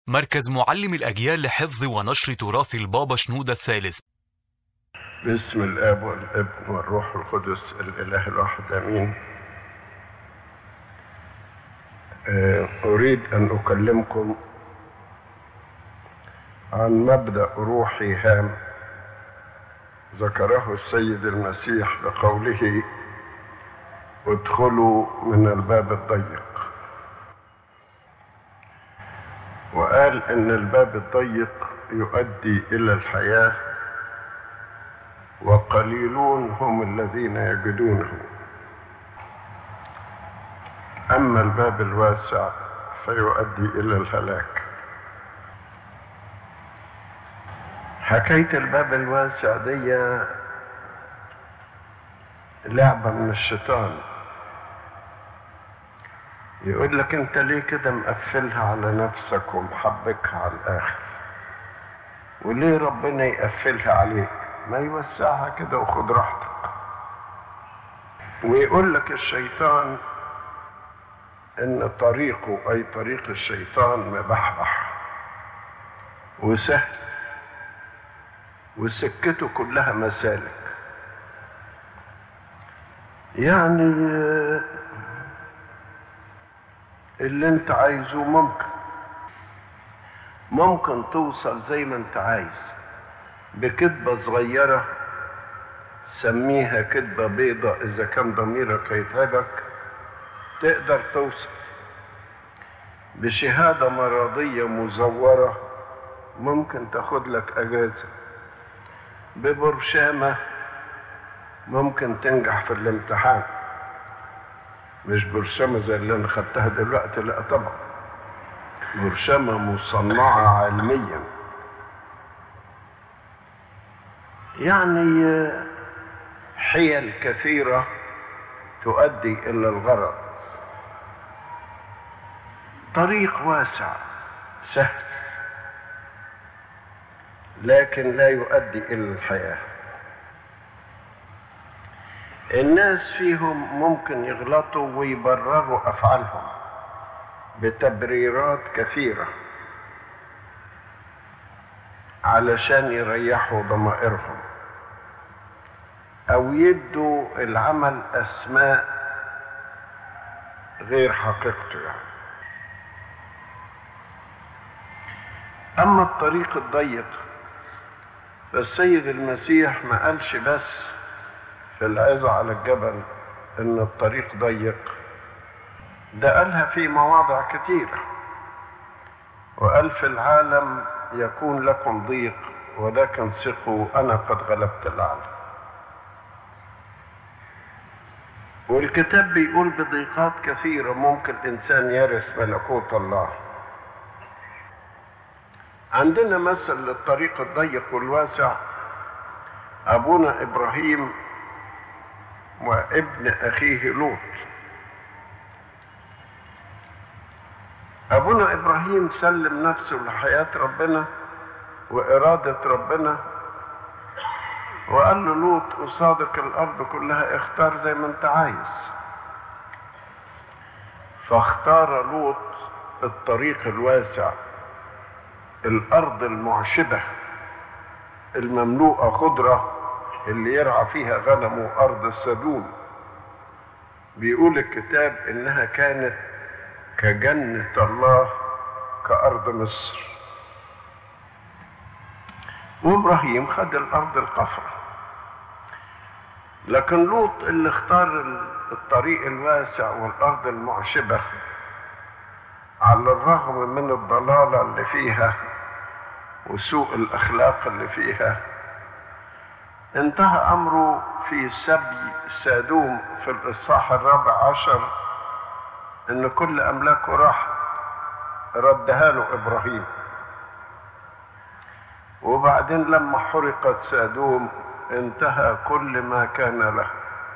مركز معلم الأجيال لحفظ ونشر تراث البابا شنودة الثالث باسم الاب والابن والروح القدس الاله الواحد امين آه، اريد ان اكلمكم عن مبدا روحي هام ذكره السيد المسيح بقوله ادخلوا من الباب الضيق وقال ان الباب الضيق يؤدي الى الحياه وقليلون هم الذين يجدونه اما الباب الواسع فيؤدي الى الهلاك حكايه الباب الواسع دي لعبه من الشيطان يقول لك انت ليه كده مقفلها على نفسك ومحبكها على الاخر وليه ربنا يقفلها عليك ما يوسعها كده وخد راحتك ويقول لك الشيطان ان طريقه اي طريق الشيطان مبحبح وسهل وسكته كلها مسالك يعني اللي انت عايزه ممكن ممكن توصل زي ما انت عايز بكذبة صغيرة سميها كذبة بيضة إذا كان ضميرك هيتعبك تقدر توصل بشهادة مرضية مزورة ممكن تاخد لك أجازة ببرشامة ممكن تنجح في الامتحان مش برشامة زي اللي أنا خدتها دلوقتي لا طبعا برشامة مصنعة علميا يعني حيل كثيرة تؤدي إلى الغرض طريق واسع سهل لكن لا يؤدي إلى الحياة الناس فيهم ممكن يغلطوا ويبرروا أفعالهم بتبريرات كثيرة علشان يريحوا ضمائرهم او يدوا العمل اسماء غير حقيقته يعني اما الطريق الضيق فالسيد المسيح ما قالش بس في العظة على الجبل ان الطريق ضيق ده قالها في مواضع كثيرة وقال في العالم يكون لكم ضيق ولكن ثقوا انا قد غلبت العالم والكتاب بيقول بضيقات كثيرة ممكن الإنسان يرث ملكوت الله عندنا مثل للطريق الضيق والواسع أبونا إبراهيم وابن أخيه لوط أبونا إبراهيم سلم نفسه لحياة ربنا وإرادة ربنا وقال له لوط قصادك الارض كلها اختار زي ما انت عايز فاختار لوط الطريق الواسع الارض المعشبه المملوءه خضره اللي يرعى فيها غنمه ارض السدوم بيقول الكتاب انها كانت كجنه الله كارض مصر وابراهيم خد الارض القفره لكن لوط اللي اختار الطريق الواسع والارض المعشبه على الرغم من الضلاله اللي فيها وسوء الاخلاق اللي فيها انتهى امره في سبي سادوم في الاصحاح الرابع عشر ان كل املاكه راح ردها له ابراهيم وبعدين لما حرقت سادوم انتهى كل ما كان له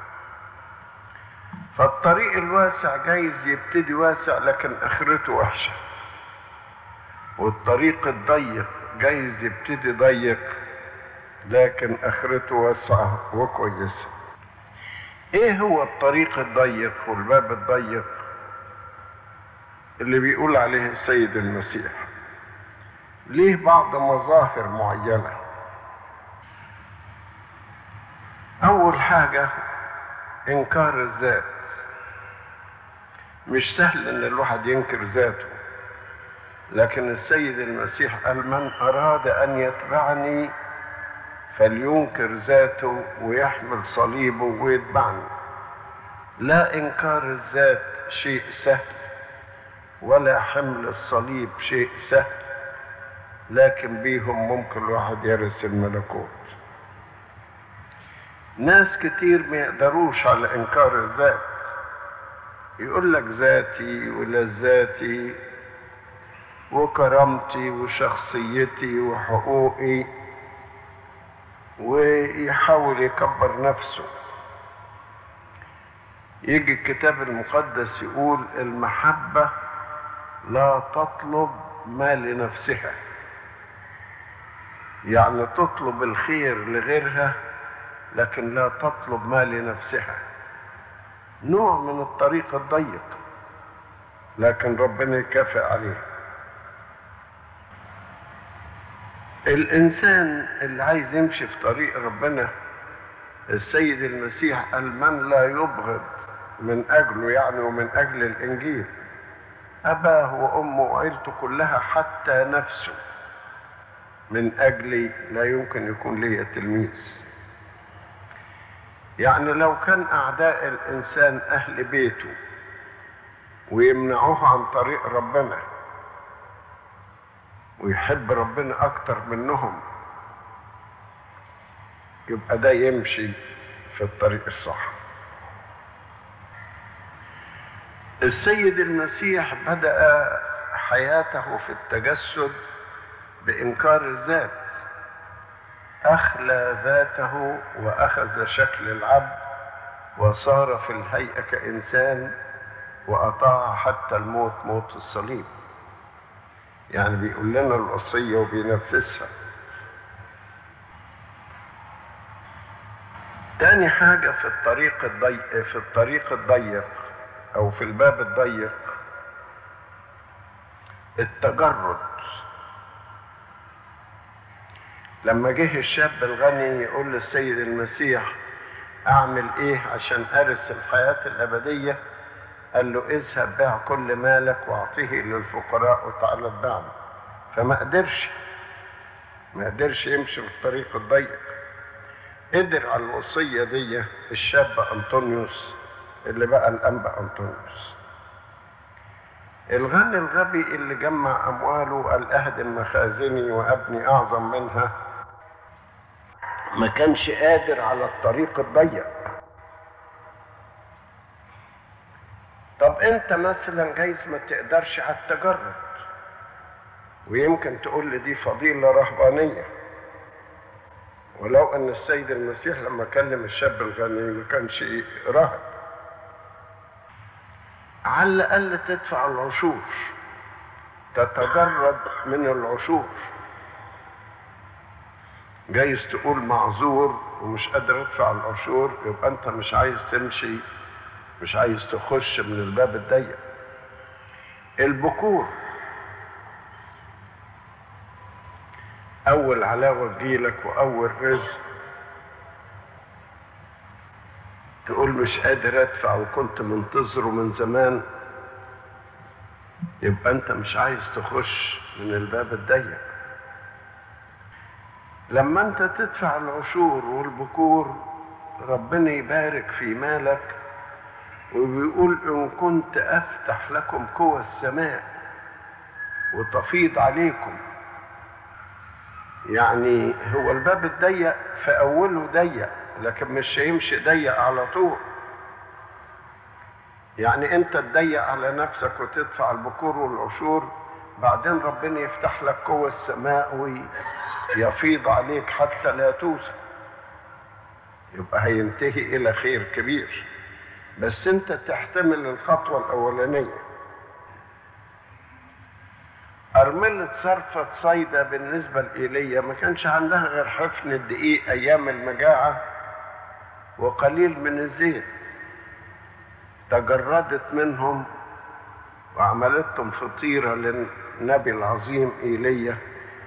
فالطريق الواسع جايز يبتدي واسع لكن اخرته وحشه والطريق الضيق جايز يبتدي ضيق لكن اخرته واسعه وكويسه ايه هو الطريق الضيق والباب الضيق اللي بيقول عليه السيد المسيح ليه بعض مظاهر معينة أول حاجة إنكار الذات مش سهل إن الواحد ينكر ذاته لكن السيد المسيح قال من أراد أن يتبعني فلينكر ذاته ويحمل صليبه ويتبعني لا إنكار الذات شيء سهل ولا حمل الصليب شيء سهل لكن بيهم ممكن الواحد يرث الملكوت ناس كتير ما يقدروش على انكار الذات يقول لك ذاتي ولذاتي وكرامتي وشخصيتي وحقوقي ويحاول يكبر نفسه يجي الكتاب المقدس يقول المحبة لا تطلب ما لنفسها يعني تطلب الخير لغيرها لكن لا تطلب ما لنفسها نوع من الطريق الضيق لكن ربنا يكافئ عليه الانسان اللي عايز يمشي في طريق ربنا السيد المسيح قال من لا يبغض من اجله يعني ومن اجل الانجيل اباه وامه وعيلته كلها حتى نفسه من اجلي لا يمكن يكون لي تلميذ يعني لو كان اعداء الانسان اهل بيته ويمنعوه عن طريق ربنا ويحب ربنا اكتر منهم يبقى ده يمشي في الطريق الصح السيد المسيح بدا حياته في التجسد بانكار الذات اخلى ذاته واخذ شكل العبد وصار في الهيئه كانسان واطاع حتى الموت موت الصليب يعني بيقول لنا الوصيه وبينفذها تاني حاجه في الطريق الضيق في الطريق الضيق او في الباب الضيق التجرد لما جه الشاب الغني يقول للسيد المسيح اعمل ايه عشان ارث الحياة الابدية قال له اذهب بيع كل مالك واعطيه للفقراء وتعالى اتبعني فما قدرش ما قدرش يمشي في الطريق الضيق قدر على الوصية دي الشاب أنطونيوس اللي بقى الأنبا أنطونيوس الغني الغبي اللي جمع أمواله قال أهدم مخازني وأبني أعظم منها ما كانش قادر على الطريق الضيق طب انت مثلا جايز ما تقدرش على التجرد ويمكن تقول لي دي فضيلة رهبانية ولو ان السيد المسيح لما كلم الشاب الغني ما كانش راهب على الاقل تدفع العشور تتجرد من العشور جايز تقول معذور ومش قادر ادفع العشور يبقى انت مش عايز تمشي مش عايز تخش من الباب الضيق البكور اول علاوه تجيلك واول رزق تقول مش قادر ادفع وكنت منتظره من زمان يبقى انت مش عايز تخش من الباب الضيق لما انت تدفع العشور والبكور ربنا يبارك في مالك وبيقول ان كنت افتح لكم قوى السماء وتفيض عليكم يعني هو الباب الضيق في اوله ضيق لكن مش هيمشي ضيق على طول يعني انت تضيق على نفسك وتدفع البكور والعشور بعدين ربنا يفتح لك قوى السماء ويفيض عليك حتى لا توسع يبقى هينتهي الى خير كبير بس انت تحتمل الخطوة الاولانية أرملة صرفة صيدا بالنسبة لإيليا ما كانش عندها غير حفن الدقيق أيام المجاعة وقليل من الزيت تجردت منهم وعملتهم فطيرة للنبي العظيم إيليا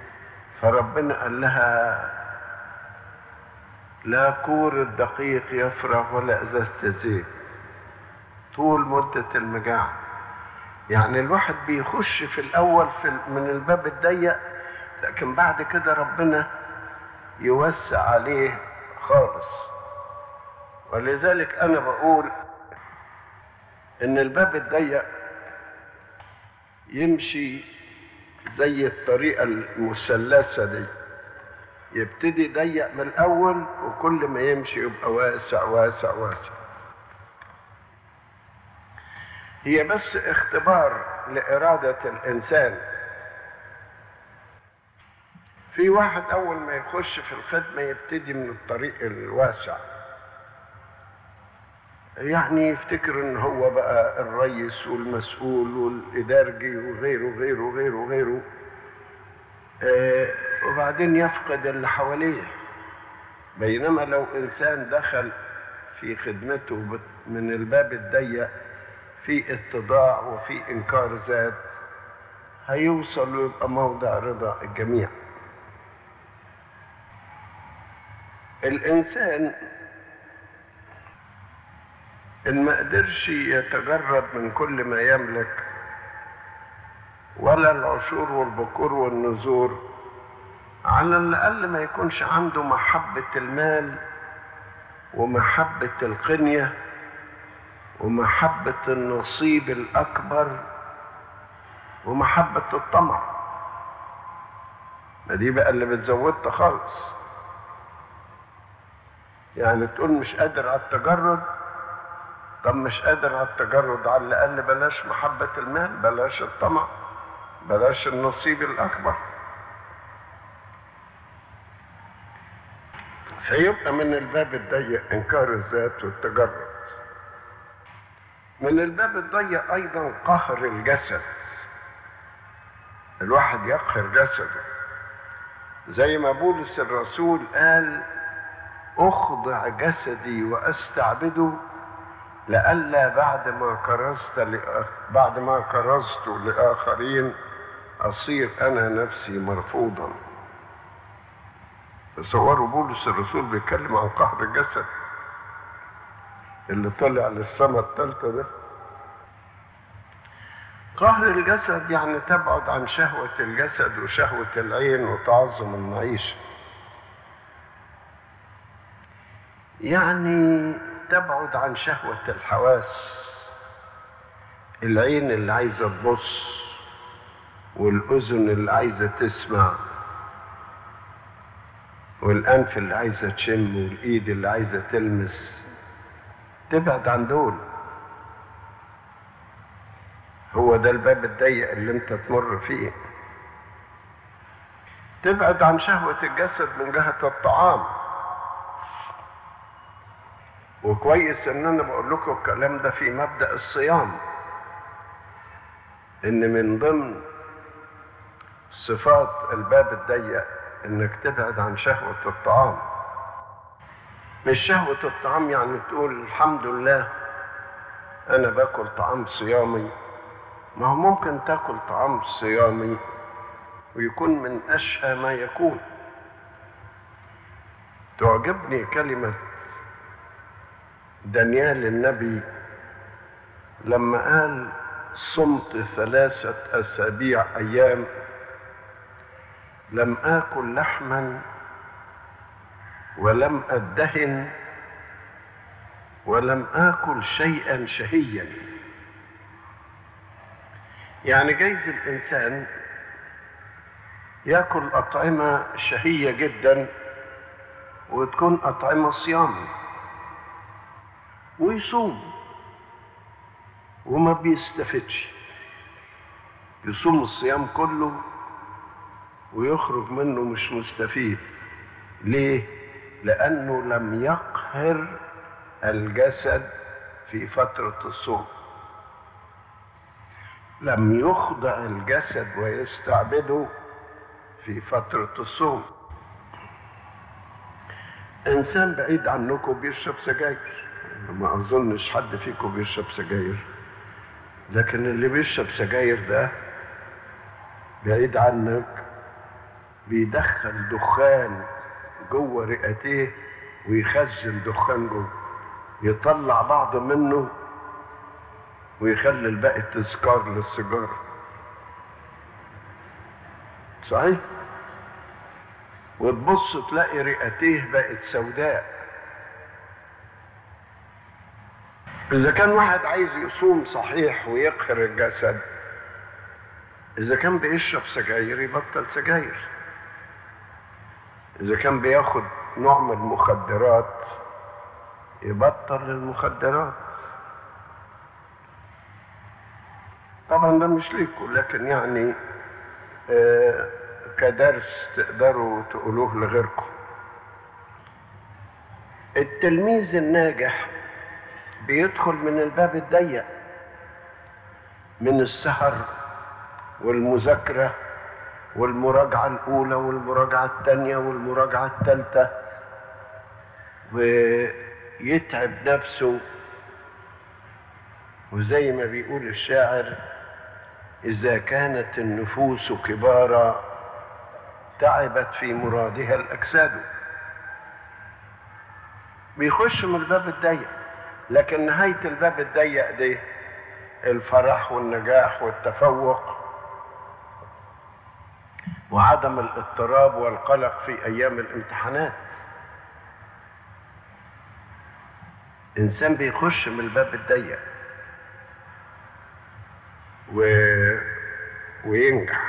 فربنا قال لها لا كور الدقيق يفرغ ولا ازازة زيت طول مدة المجاعة يعني الواحد بيخش في الاول في من الباب الضيق لكن بعد كده ربنا يوسع عليه خالص ولذلك انا بقول ان الباب الضيق يمشي زي الطريقة المثلثة دي يبتدي ضيق من الأول وكل ما يمشي يبقى واسع واسع واسع هي بس اختبار لإرادة الإنسان في واحد أول ما يخش في الخدمة يبتدي من الطريق الواسع يعني يفتكر ان هو بقى الرئيس والمسؤول والادارجي وغيره وغيره وغيره وغيره آه وبعدين يفقد اللي حواليه بينما لو انسان دخل في خدمته من الباب الضيق في اتضاع وفي انكار ذات هيوصل ويبقى موضع رضا الجميع الانسان ان ما قدرش يتجرد من كل ما يملك ولا العشور والبكور والنذور على الاقل ما يكونش عنده محبه المال ومحبه القنيه ومحبه النصيب الاكبر ومحبه الطمع ما دي بقى اللي بتزودها خالص يعني تقول مش قادر على التجرد طب مش قادر على التجرد على الاقل بلاش محبه المال بلاش الطمع بلاش النصيب الاكبر فيبقى من الباب الضيق انكار الذات والتجرد من الباب الضيق ايضا قهر الجسد الواحد يقهر جسده زي ما بولس الرسول قال اخضع جسدي واستعبده لئلا بعد ما كرست لأخ... بعد ما كرست لاخرين اصير انا نفسي مرفوضا تصوروا بولس الرسول بيتكلم عن قهر الجسد اللي طلع للسماء الثالثة ده قهر الجسد يعني تبعد عن شهوة الجسد وشهوة العين وتعظم المعيشة يعني تبعد عن شهوة الحواس العين اللي عايزة تبص والأذن اللي عايزة تسمع والأنف اللي عايزة تشم والإيد اللي عايزة تلمس تبعد عن دول هو ده الباب الضيق اللي انت تمر فيه تبعد عن شهوة الجسد من جهة الطعام وكويس ان انا بقول لكم الكلام ده في مبدأ الصيام ان من ضمن صفات الباب الضيق انك تبعد عن شهوة الطعام مش شهوة الطعام يعني تقول الحمد لله انا باكل طعام صيامي ما هو ممكن تاكل طعام صيامي ويكون من اشهى ما يكون تعجبني كلمة دانيال النبي لما قال صمت ثلاثة أسابيع أيام لم آكل لحما ولم أدهن ولم آكل شيئا شهيا يعني جايز الإنسان ياكل أطعمة شهية جدا وتكون أطعمة صيام ويصوم وما بيستفدش يصوم الصيام كله ويخرج منه مش مستفيد ليه لانه لم يقهر الجسد في فتره الصوم لم يخضع الجسد ويستعبده في فتره الصوم انسان بعيد عنكم بيشرب سجاير ما اظنش حد فيكم بيشرب سجاير لكن اللي بيشرب سجاير ده بعيد عنك بيدخل دخان جوه رئتيه ويخزن دخان جوه يطلع بعض منه ويخلي الباقي تذكار للسيجاره صحيح وتبص تلاقي رئتيه بقت سوداء إذا كان واحد عايز يصوم صحيح ويقهر الجسد إذا كان بيشرب سجاير يبطل سجاير إذا كان بياخد نوع من المخدرات يبطل المخدرات طبعا ده مش ليكم لكن يعني آه كدرس تقدروا تقولوه لغيركم التلميذ الناجح بيدخل من الباب الضيق من السهر والمذاكرة والمراجعة الأولى والمراجعة الثانية والمراجعة الثالثة ويتعب نفسه وزي ما بيقول الشاعر إذا كانت النفوس كبارا تعبت في مرادها الأجساد بيخش من الباب الضيق لكن نهاية الباب الضيق دي الفرح والنجاح والتفوق وعدم الاضطراب والقلق في أيام الامتحانات إنسان بيخش من الباب الضيق و... وينجح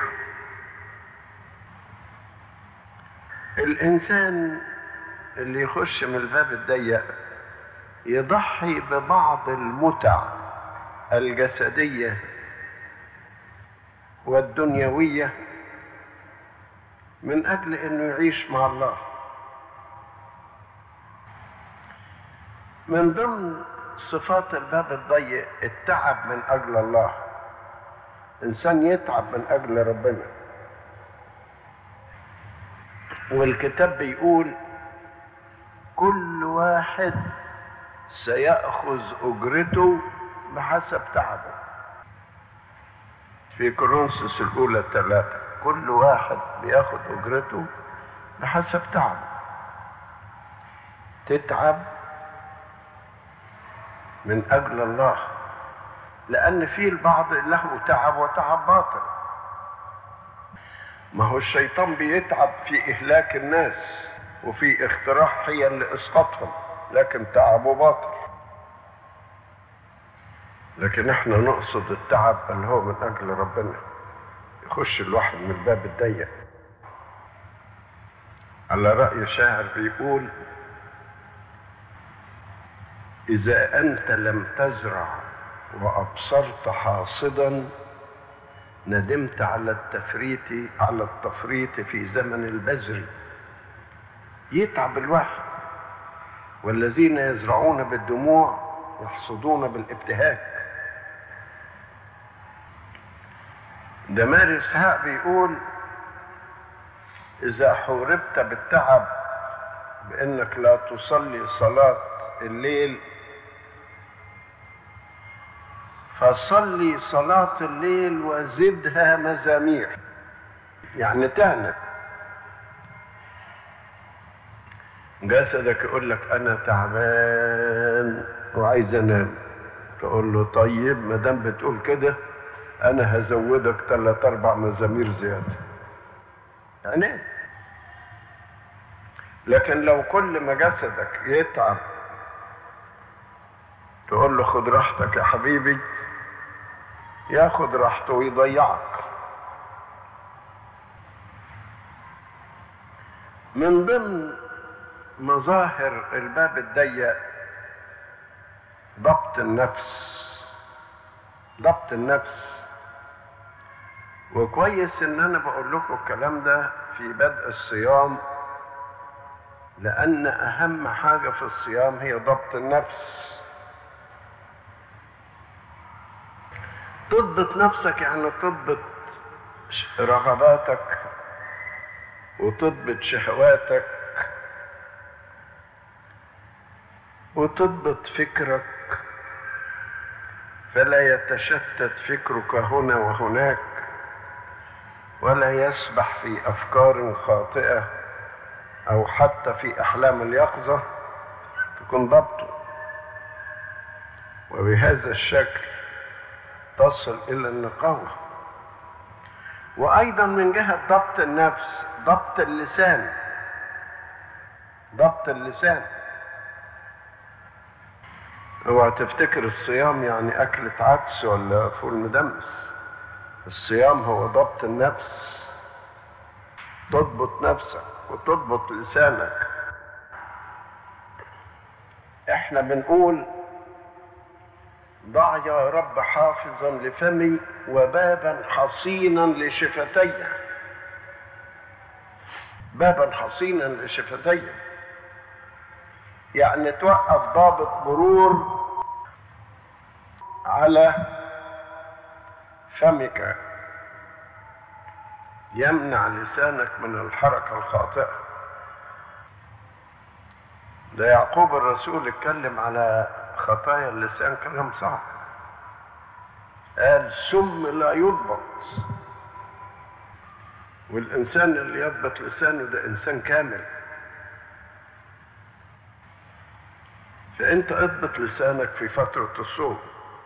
الإنسان اللي يخش من الباب الضيق يضحي ببعض المتع الجسدية والدنيوية من أجل أنه يعيش مع الله من ضمن صفات الباب الضيق التعب من أجل الله إنسان يتعب من أجل ربنا والكتاب بيقول كل واحد سيأخذ أجرته بحسب تعبه في كورنثوس الأولى ثلاثة كل واحد بياخد أجرته بحسب تعبه تتعب من أجل الله لأن في البعض له تعب وتعب باطل ما هو الشيطان بيتعب في إهلاك الناس وفي اختراع حيل لإسقاطهم لكن تعبه باطل لكن احنا نقصد التعب اللي هو من أجل ربنا يخش الواحد من الباب الضيق على رأي شاعر بيقول إذا أنت لم تزرع وأبصرت حاصدا ندمت على التفريط على التفريط في زمن البذر يتعب الواحد والذين يزرعون بالدموع يحصدون بالابتهاج ده ماري اسحاق بيقول اذا حوربت بالتعب بانك لا تصلي صلاه الليل فصلي صلاة الليل وزدها مزامير يعني تعنت جسدك يقول لك انا تعبان وعايز انام تقول له طيب ما دام بتقول كده انا هزودك ثلاث اربع مزامير زياده يعني لكن لو كل ما جسدك يتعب تقول له خد راحتك يا حبيبي ياخد راحته ويضيعك من ضمن مظاهر الباب الضيق ضبط النفس ضبط النفس وكويس ان انا بقول لكم الكلام ده في بدء الصيام لان اهم حاجه في الصيام هي ضبط النفس تضبط نفسك يعني تضبط رغباتك وتضبط شهواتك وتضبط فكرك فلا يتشتت فكرك هنا وهناك ولا يسبح في افكار خاطئه او حتى في احلام اليقظه تكون ضبطه وبهذا الشكل تصل الى النقاوه وايضا من جهه ضبط النفس ضبط اللسان ضبط اللسان اوعى تفتكر الصيام يعني اكلة عدس ولا فول مدمس الصيام هو ضبط النفس تضبط نفسك وتضبط لسانك احنا بنقول ضع يا رب حافظا لفمي وبابا حصينا لشفتي بابا حصينا لشفتي يعني توقف ضابط مرور على فمك يمنع لسانك من الحركة الخاطئة ده يعقوب الرسول اتكلم على خطايا اللسان كلام صعب قال سم لا يضبط والإنسان اللي يضبط لسانه ده إنسان كامل فأنت اضبط لسانك في فترة الصوم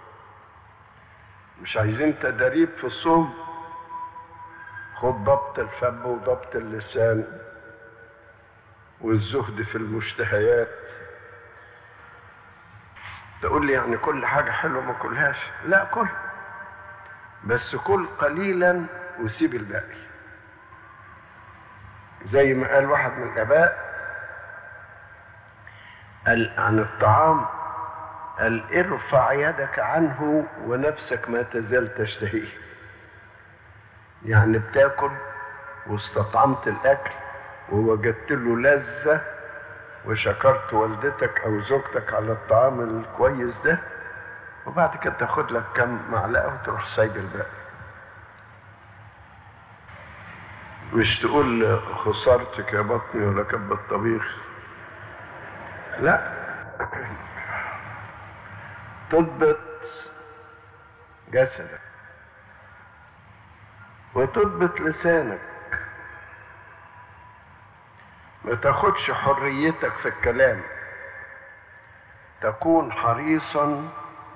مش عايزين تدريب في الصوم خد ضبط الفم وضبط اللسان والزهد في المشتهيات تقول لي يعني كل حاجة حلوة ما كلهاش لا كل بس كل قليلا وسيب الباقي زي ما قال واحد من الآباء قال عن الطعام قال ارفع يدك عنه ونفسك ما تزال تشتهيه يعني بتاكل واستطعمت الاكل ووجدت له لذة وشكرت والدتك او زوجتك على الطعام الكويس ده وبعد كده تاخد لك كم معلقة وتروح سايب الباقي مش تقول خسارتك يا بطني ولا كب الطبيخ لا تضبط جسدك وتضبط لسانك ما تاخدش حريتك في الكلام تكون حريصا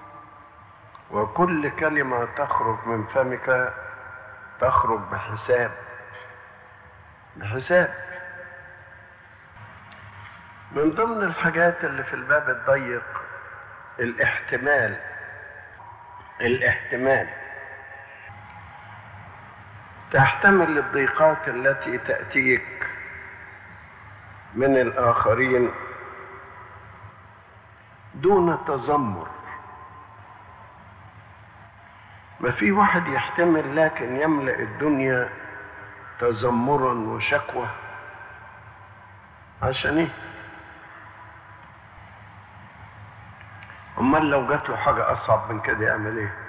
وكل كلمة تخرج من فمك تخرج بحساب بحساب من ضمن الحاجات اللي في الباب الضيق الاحتمال الاحتمال تحتمل الضيقات التي تأتيك من الآخرين دون تذمر ما في واحد يحتمل لكن يملأ الدنيا تذمرا وشكوى عشان ايه امال لو جات له حاجه اصعب من كده يعمل ايه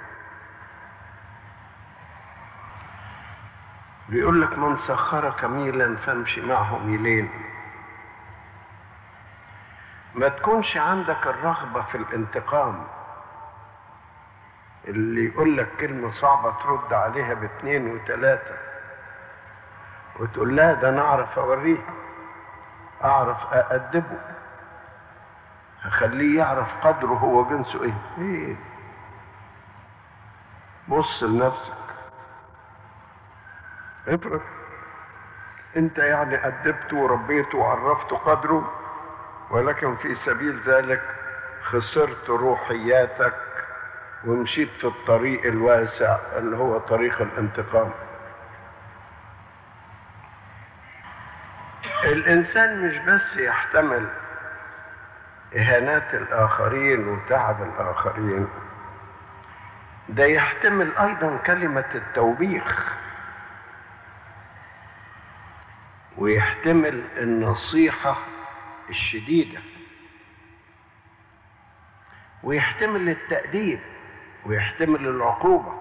بيقول لك من سخرك ميلا فامشي معه ميلين ما تكونش عندك الرغبة في الانتقام اللي يقول لك كلمة صعبة ترد عليها باثنين وثلاثة وتقول لا ده انا اعرف اوريه اعرف اادبه هخليه يعرف قدره هو جنسه ايه ايه بص لنفسك افرض انت يعني ادبته وربيته وعرفته قدره ولكن في سبيل ذلك خسرت روحياتك ومشيت في الطريق الواسع اللي هو طريق الانتقام الانسان مش بس يحتمل اهانات الاخرين وتعب الاخرين ده يحتمل ايضا كلمه التوبيخ ويحتمل النصيحه الشديده ويحتمل التاديب ويحتمل العقوبه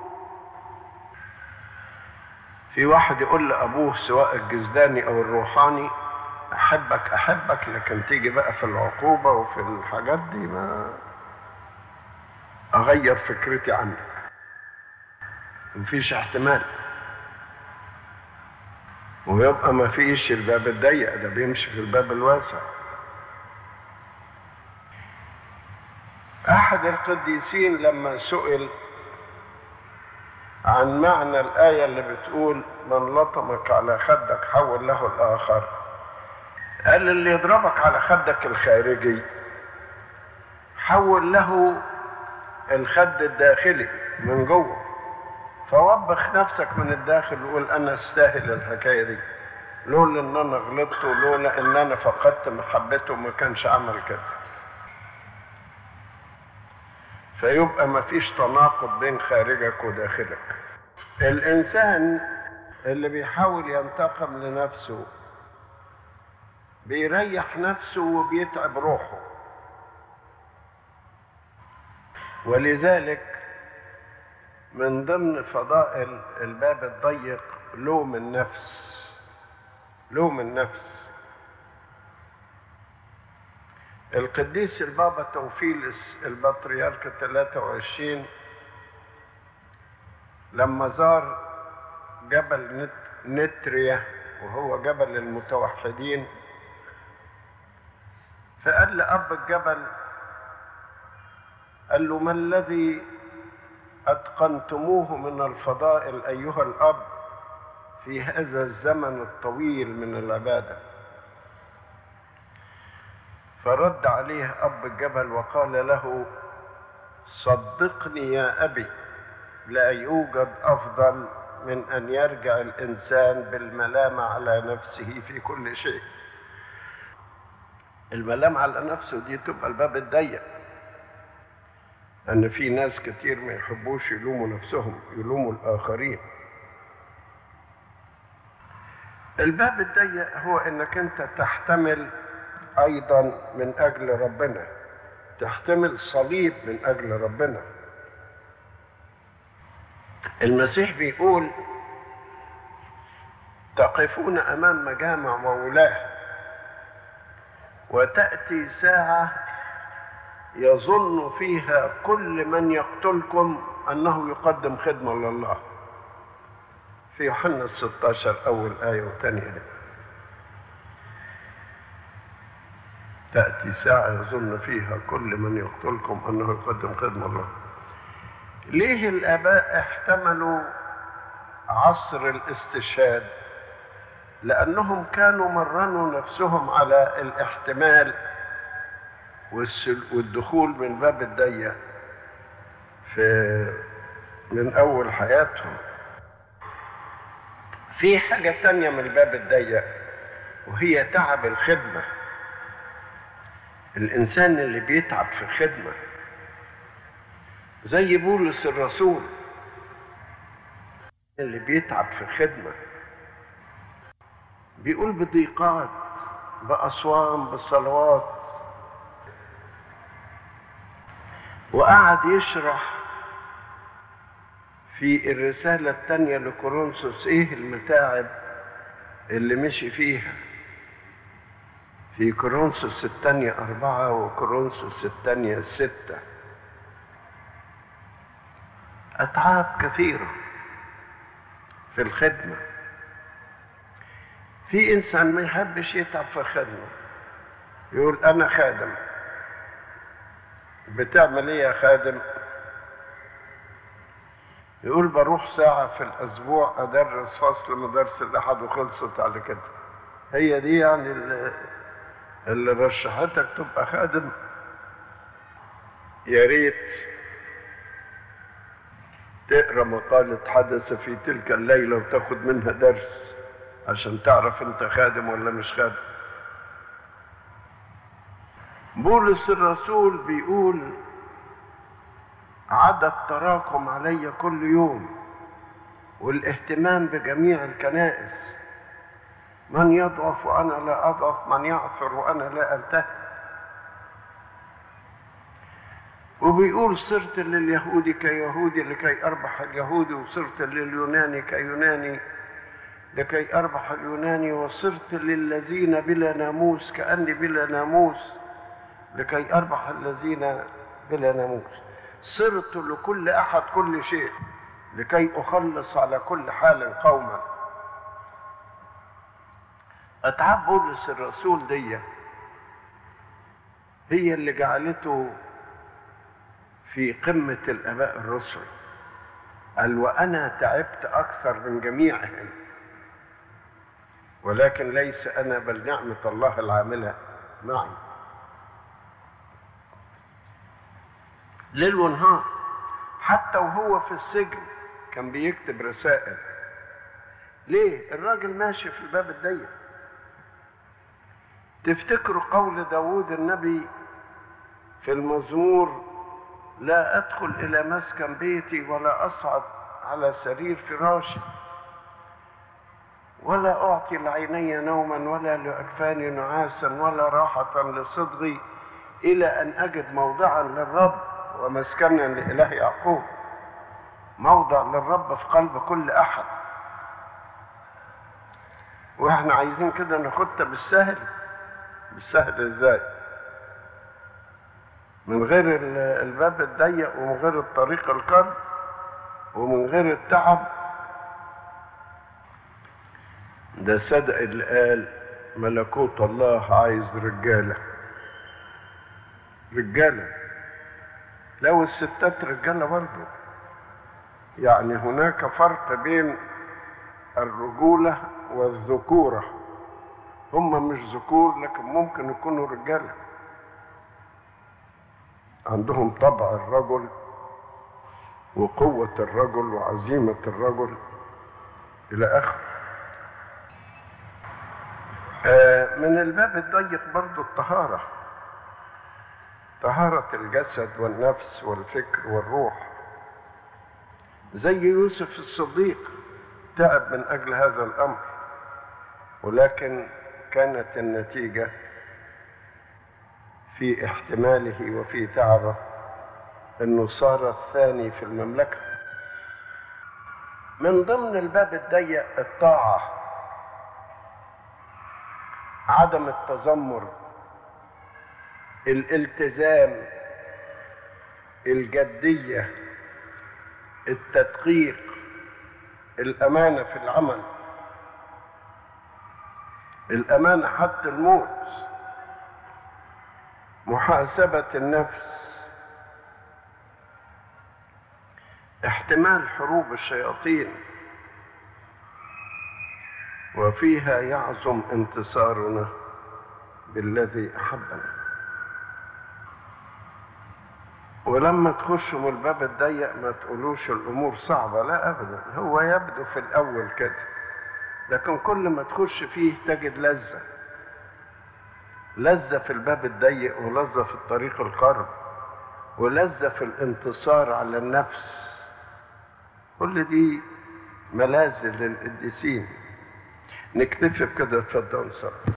في واحد يقول لابوه سواء الجزداني او الروحاني احبك احبك لكن تيجي بقى في العقوبه وفي الحاجات دي ما اغير فكرتي عنك مفيش احتمال ويبقى ما فيش الباب الضيق ده بيمشي في الباب الواسع احد القديسين لما سئل عن معنى الآية اللي بتقول من لطمك على خدك حول له الآخر قال اللي يضربك على خدك الخارجي حول له الخد الداخلي من جوه فوبخ نفسك من الداخل وقول انا استاهل الحكايه دي لولا ان انا غلطت ولولا ان انا فقدت محبته ما كانش عمل كده فيبقى ما فيش تناقض بين خارجك وداخلك الانسان اللي بيحاول ينتقم لنفسه بيريح نفسه وبيتعب روحه ولذلك من ضمن فضائل الباب الضيق لوم النفس لوم النفس القديس البابا توفيلس البطريرك 23 لما زار جبل نت نتريا وهو جبل المتوحدين فقال لأب الجبل قال له ما الذي أتقنتموه من الفضائل أيها الأب في هذا الزمن الطويل من العبادة فرد عليه أب الجبل وقال له صدقني يا أبي لا يوجد أفضل من أن يرجع الإنسان بالملامة على نفسه في كل شيء الملامة على نفسه دي تبقى الباب الضيق أن في ناس كتير ما يحبوش يلوموا نفسهم يلوموا الآخرين الباب الضيق هو أنك أنت تحتمل أيضا من أجل ربنا تحتمل صليب من أجل ربنا المسيح بيقول تقفون أمام مجامع وولاه وتأتي ساعة يظن فيها كل من يقتلكم أنه يقدم خدمة لله في يوحنا 16 أول آية وثانية آية تأتي ساعة يظن فيها كل من يقتلكم أنه يقدم خدمة الله ليه الآباء احتملوا عصر الاستشهاد لأنهم كانوا مرنوا نفسهم على الاحتمال والدخول من باب الضيق في من أول حياتهم في حاجة تانية من الباب الضيق وهي تعب الخدمة الإنسان اللي بيتعب في الخدمة زي بولس الرسول اللي بيتعب في الخدمة بيقول بضيقات بأصوام بصلوات وقعد يشرح في الرسالة الثانية لكورنثوس ايه المتاعب اللي مشي فيها في كورنثوس الثانية أربعة وكورنثوس الثانية ستة أتعاب كثيرة في الخدمة في إنسان ما يحبش يتعب في الخدمة يقول أنا خادم بتعمل إيه يا خادم يقول بروح ساعة في الأسبوع أدرس فصل مدرسة الأحد وخلصت على كده هي دي يعني اللي رشحتك تبقى خادم يا ريت تقرا مقالة حدث في تلك الليلة وتاخد منها درس عشان تعرف انت خادم ولا مش خادم بولس الرسول بيقول عدا التراكم علي كل يوم والاهتمام بجميع الكنائس من يضعف وانا لا اضعف من يعثر وانا لا التهي وبيقول صرت لليهودي كيهودي لكي اربح اليهودي وصرت لليوناني كيوناني لكي اربح اليوناني وصرت للذين بلا ناموس كاني بلا ناموس لكي اربح الذين بلا ناموس صرت لكل احد كل شيء لكي اخلص على كل حال قوما اتعاب بولس الرسول دي هي اللي جعلته في قمة الآباء الرسل قال وأنا تعبت أكثر من جميعهم ولكن ليس أنا بل نعمة الله العاملة معي ليل ونهار حتى وهو في السجن كان بيكتب رسائل ليه الراجل ماشي في الباب الضيق تفتكروا قول داود النبي في المزمور لا أدخل إلى مسكن بيتي ولا أصعد على سرير فراشي ولا أعطي لعيني نوما ولا لأكفاني نعاسا ولا راحة لصدغي إلى أن أجد موضعا للرب ومسكنا لإله يعقوب موضع للرب في قلب كل أحد وإحنا عايزين كده ناخدها بالسهل بالسهل إزاي من غير الباب الضيق ومن غير الطريق القرب ومن غير التعب ده صدق اللي قال ملكوت الله عايز رجاله رجاله لو الستات رجاله برضه يعني هناك فرق بين الرجوله والذكوره هم مش ذكور لكن ممكن يكونوا رجاله عندهم طبع الرجل وقوة الرجل وعزيمة الرجل إلى آخره آه من الباب الضيق برضو الطهارة طهارة الجسد والنفس والفكر والروح زي يوسف الصديق تعب من أجل هذا الأمر ولكن كانت النتيجة في احتماله وفي تعبه انه صار الثاني في المملكه من ضمن الباب الضيق الطاعه عدم التذمر الالتزام الجديه التدقيق الامانه في العمل الامانه حتى الموت محاسبة النفس احتمال حروب الشياطين وفيها يعظم انتصارنا بالذي أحبنا ولما تخشوا من الباب الضيق ما تقولوش الأمور صعبة لا أبدا هو يبدو في الأول كده لكن كل ما تخش فيه تجد لذة لذة في الباب الضيق ولذة في الطريق القرب ولذة في الانتصار على النفس كل دي ملاذ للقديسين نكتفي بكده اتفضلوا صلاه